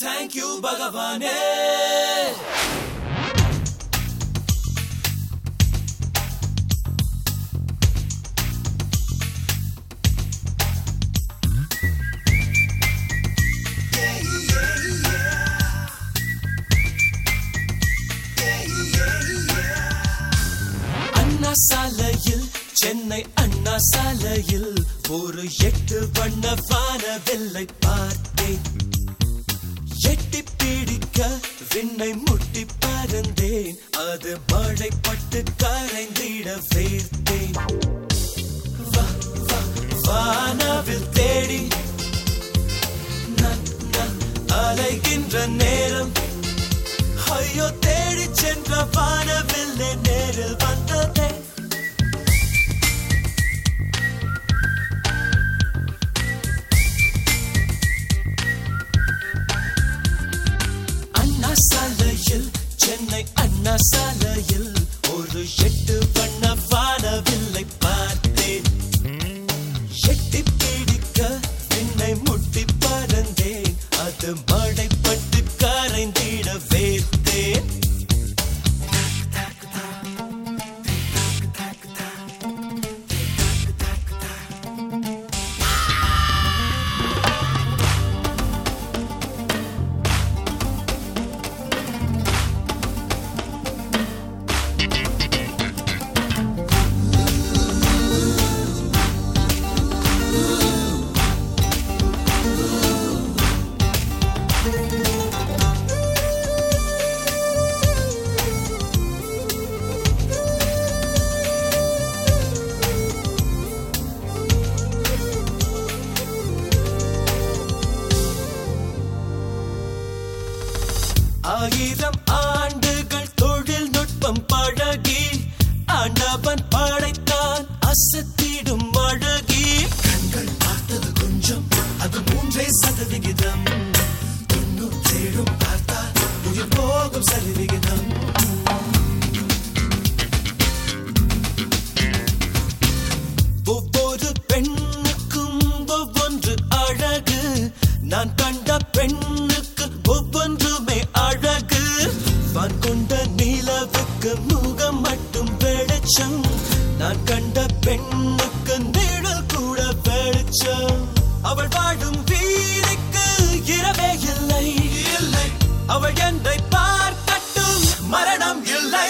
thank you பகவானே அண்ணா சாலையில் சென்னை அண்ணா சாலையில் ஒரு எட்டு வண்ண வானவில்லை பார்த்தேன் எட்டி பிடிக்க விண்ணை முட்டி பறந்தேன் அது மழைப்பட்டு கரைந்திட வேர்த்தேன் வா, வா, வானவில் தேடி நான், நான் அலைகின்ற நேரம் ஐயோ தேடி சென்ற வானவில்லை நேரில் வந்ததே அண்ணா சாலையில் சென்னை அண்ணா சாலையில் ஒரு எட்டு வண்ண வானவில்லை பார்த்தேன் எட்டி பிடிக்க விண்ணை முட்டி பறந்தேன் அது மழைப்பட்டு கரைந்திட வேர்த்தேன் ஆயிரம் ஆண்டுகள் தொழில்நுட்பம் பழகி ஆண்டவன் படைத்தான் அசத்திடும் அழகி கண்கள் பார்த்தது கொஞ்சம் அது மூன்றே சதவிகிதம் தொண்ணூற்றேழும் பார்த்தால் உயிர் போகும் சரிவிகிதம் ஒவ்வொரு பெண்ணுக்கும் ஒவ்வொன்று அழகு நான் கண்ட பெண்ணுக்கு ஒவ்வொன்றுமே அழகு வான் கொண்ட நிலவுக்கு முகம் மட்டும் வெளிச்சம் நான் கண்ட பெண்ணுக்கு நிழல் கூட வெளிச்சம் அவள் வாழும் வீதிக்கு இரவே இல்லை இல்லை அவள் என்னை பார்க்கட்டும் மரணம் இல்லை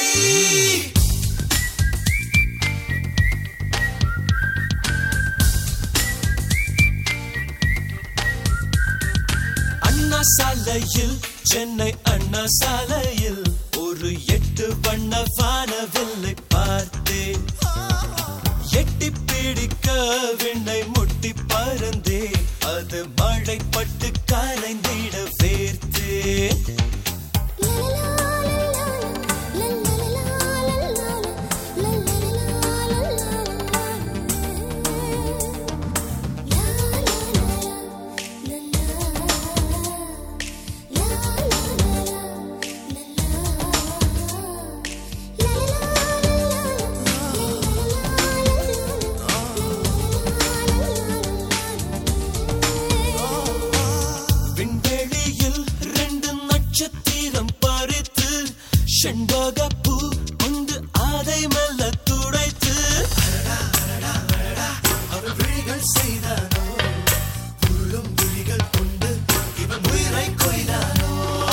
அண்ணா சாலையில் சென்னை அண்ணா சாலையில் ஒரு எட்டு வண்ண வானவில்லை பார்த்தேன் எட்டி பிடிக்க விண்ணை முட்டி பறந்தேன் அது மழைப்பட்டு கரைந்திட வேர்த்தேன் விண்வெளியில் ரெண்டு நட்சத்திரம் பறித்து செண்பகப்பூ கொண்டு அதை மெல்ல துடைத்து அவன் விழிகள் செய்தானோ உள்ளும் விழிகள் கொண்டு இவன் உயிரை கொய்தானோ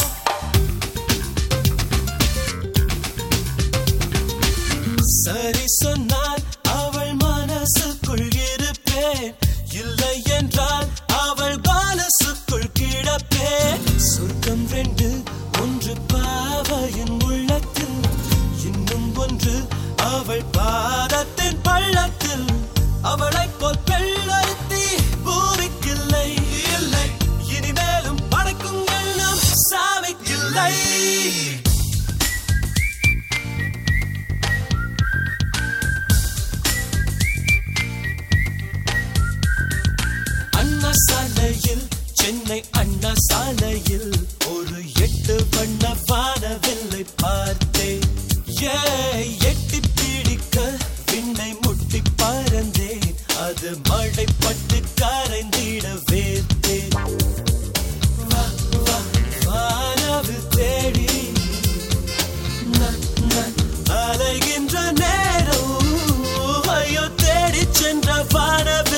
சரி சொன்னால் அவள் மனசுக்குள் இருப்பேன் இல்லை என்றால் அவள் பாலசுக்குள் கிடப்பேன் சொர்க்கம் ரெண்டு ஒன்று பாவையின் உள்ளத்தில் இன்னும் ஒன்று அவள் பாதத்தின் பள்ளத்தில் அவளைப் போல் பெள்ளறுத்தி பூமிக்கில்லை இல்லை இனிமேலும் படைக்கும் எண்ணம் சாமிக்கில்லை அண்ணா சாலையில் சென்னை அண்ணா சாலையில் ஒரு சென்ற வானவில்